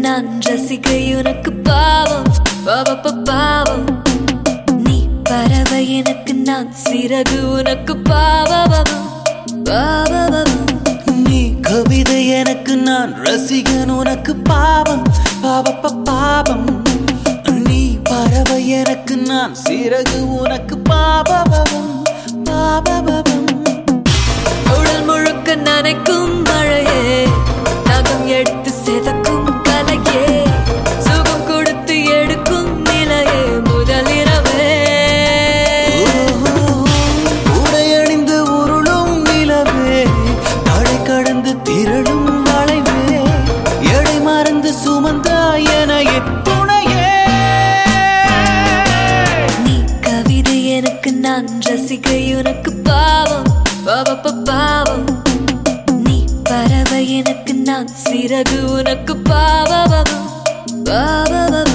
நான் ரசிகை உனக்கு பாவம் பாவப்ப பாவம் நீ பறவை எனக்கு நான் சிறகு உனக்கு பாவம் பாவம் நீ கவிதை எனக்கு நான் ரசிகன் உனக்கு பாவம் பாவப்ப பாவம் நீ பறவை எனக்கு நான் சிறகு உனக்கு பாபபவம் பாபபவம் உடல் முழுக்க நனைக்கும் மழையே நகம் எடுத்து செதக்கும் கலையே சுகம் கொடுத்து எடுக்கும் நிலையே முதலிரவே உடையணிந்து உருளும் நிலவே தடை கடந்து திரளும் வளைவே எடை மறந்து சுமந்தா எனையே துணையே நீ கவிதை எனக்கு நான் ரசிகை உனக்கு பாவம் பாவப்ப பாவம் நீ பறவை எனக்கு நான் சிறகு உனக்கு பாவம் பாவம்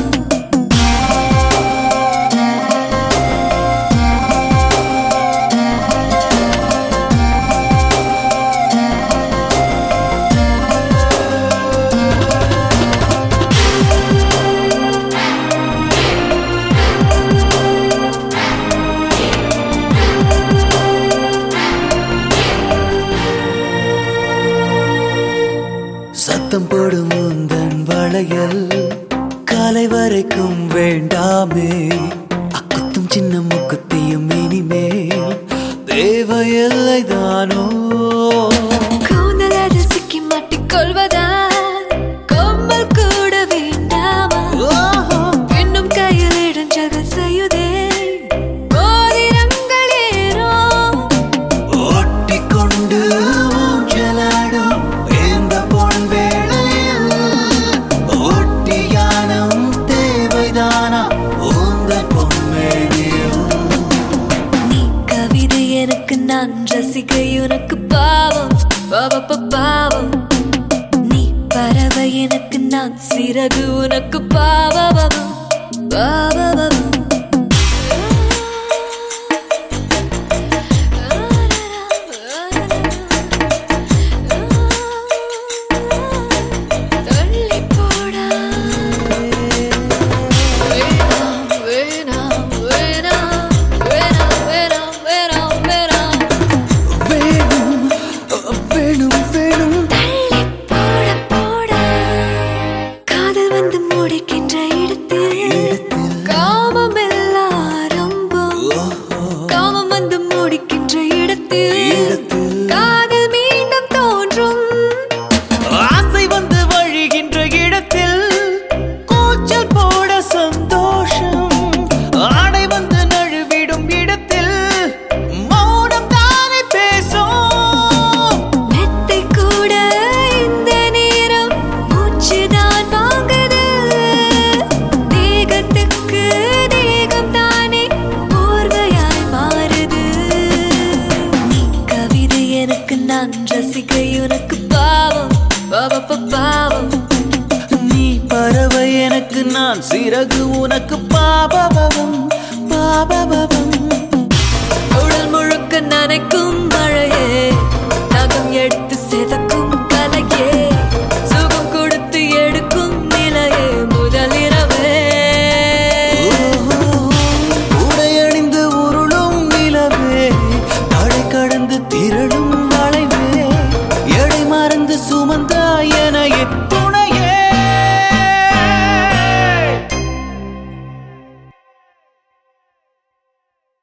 சத்தம் போடும் உந்தன் வளையல் காலை வரைக்கும் வேண்டாமே அக்குத்தும் சின்ன முக்குத்தியும் இனிமேல் தேவையில்லை தானோ கூந்தல் அதில் சிக்கி மாட்டிக்கொள்வதா கொம்பல் கூட வேண்டாமா இன்னும் கையில் இடைஞ்சல்கள் செய்யுதே மோதிரங்கள் ஏறும் ஓட்டிக்கொண்டு ஊஞ்சலாடும் இந்த பொன் வேளையில் ஓட்டியானம் தேவைதானா உந்தன் பொன்மேனியும் நீ கவிதை எனக்கு நான் ரசிகை உனக்கு பாவம் பாவப்ப பாவம் நீ பறவை எனக்கு நான் சிறகு உனக்கு பாவம் பாவம் தள்ளி போடா வேணாம் வேணாம் வேணாம் வேணாம் வேணாம் வேணாம் வேணாம் வேணும் வேணும் வேணும் தள்ளி போட போடா காதல் வந்து முடிக்கின்ற இடத்தில் காமம் எல்லாம் ஆரம்பம் காமம் வந்து முடிக்கின்ற இடத்தில் இடத்தில் காதல் மீண்டும் தோன்றும் ஆசை வந்து வழிகின்ற இடத்தில் கூச்சல் போட சந்தோஷம் ஆடை வந்து நழுவிடும் இடத்தில் மௌனம் தானே பேசும் மெத்தை கூட இந்த நேரம் மூச்சுதான் வாங்குது தேகத்துக்கு தேகம் தானே போர்வையாய் மாறுது நீ கவிதை எனக்கு நான் ரசிகை உனக்கு பாவம் பாவப்ப பாவம் நீ பறவை எனக்கு நான் சிறகு உனக்கு பாபபவம் பாபபவம் உடல் முழுக்க நனைக்கும்